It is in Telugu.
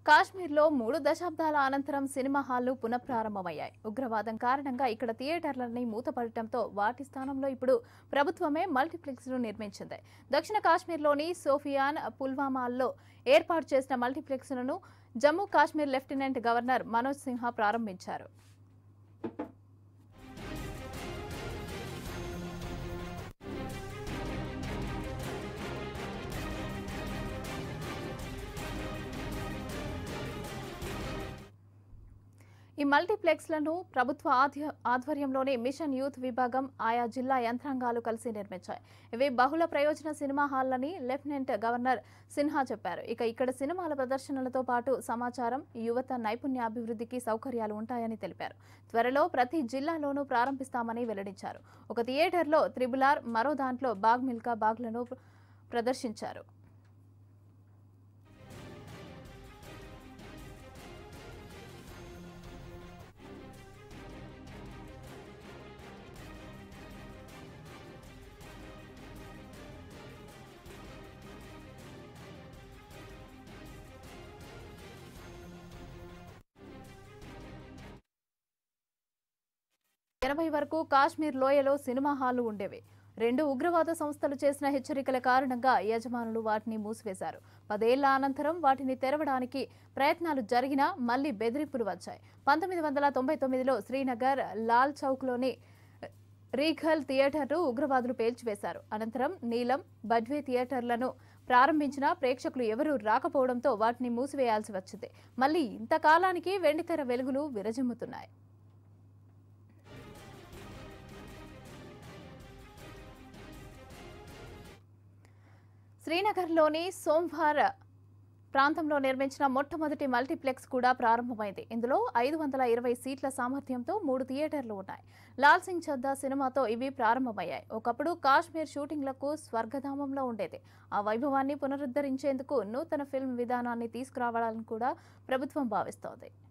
కాశ్మీర్లో మూడు దశాబ్దాల అనంతరం సినిమా హాళ్లు పునఃప్రారంభమయ్యాయి ఉగ్రవాదం కారణంగా ఇక్కడ థియేటర్లని మూతపడటంతో వాటి స్థానంలో ఇప్పుడు ప్రభుత్వమే మల్టీప్లెక్స్లు నిర్మించింది దక్షిణ కాశ్మీర్లోని సోఫియాన్ పుల్వామాల్లో ఏర్పాటు చేసిన మల్టీప్లెక్స్లను జమ్మూ కాశ్మీర్ లెఫ్టినెంట్ గవర్నర్ మనోజ్ సిన్హా ప్రారంభించారు ఈ మల్టీప్లెక్స్లను ప్రభుత్వ ఆధ్య- ఆధ్వర్యంలోని మిషన్ యూత్ విభాగం ఆయా జిల్లా యంత్రాంగాలు కలిసి నిర్మించాయి ఇవి బహుళ ప్రయోజన సినిమా హాళ్లని లెఫ్టినెంట్ గవర్నర్ సిన్హా చెప్పారు ఇక ఇక్కడ సినిమాల ప్రదర్శనలతో పాటు సమాచారం యువత నైపుణ్యాభివృద్ధికి సౌకర్యాలు ఉంటాయని తెలిపారు త్వరలో ప్రతి జిల్లాలోనూ ప్రారంభిస్తామని వెల్లడించారు ఒక థియేటర్లో త్రిబులార్ మరో దాంట్లో బాగ్ మిల్కా బాగ్లను ప్ర- ప్రదర్శించారు ఎనభై వరకు కాశ్మీర్ లోయలో సినిమా హాళ్లు ఉండేవి రెండు ఉగ్రవాద సంస్థలు చేసిన హెచ్చరికల కారణంగా యజమానులు వాటిని మూసివేశారు పదేళ్ల అనంతరం వాటిని తెరవడానికి ప్రయత్నాలు జరిగినా మళ్లీ బెదిరింపులు వచ్చాయి పంతొమ్మిది వందల తొంభై తొమ్మిదిలో శ్రీనగర్ లాల్ చౌక్లోని రీఘల్ థియేటర్ను ఉగ్రవాదులు పేల్చివేశారు అనంతరం నీలం బడ్వే థియేటర్లను ప్రారంభించిన ప్రేక్షకులు ఎవరూ రాకపోవడంతో వాటిని మూసివేయాల్సి వచ్చింది మళ్లీ ఇంతకాలానికి వెండితెర వెలుగులు విరజిమ్ముతున్నాయి శ్రీనగర్లోని సోంవార్ ప్రాంతంలో నిర్మించిన మొట్టమొదటి మల్టీప్లెక్స్ కూడా ప్రారంభమైంది ఇందులో ఐదు వందల ఇరవై సీట్ల సామర్థ్యంతో మూడు థియేటర్లు ఉన్నాయి లాల్ సింగ్ చద్దా సినిమాతో ఇవి ప్రారంభమయ్యాయి ఒకప్పుడు కాశ్మీర్ షూటింగ్లకు స్వర్గధామంలో ఉండేది ఆ వైభవాన్ని పునరుద్ధరించేందుకు నూతన ఫిల్మ్ విధానాన్ని తీసుకురావాలని కూడా ప్రభుత్వం భావిస్తోంది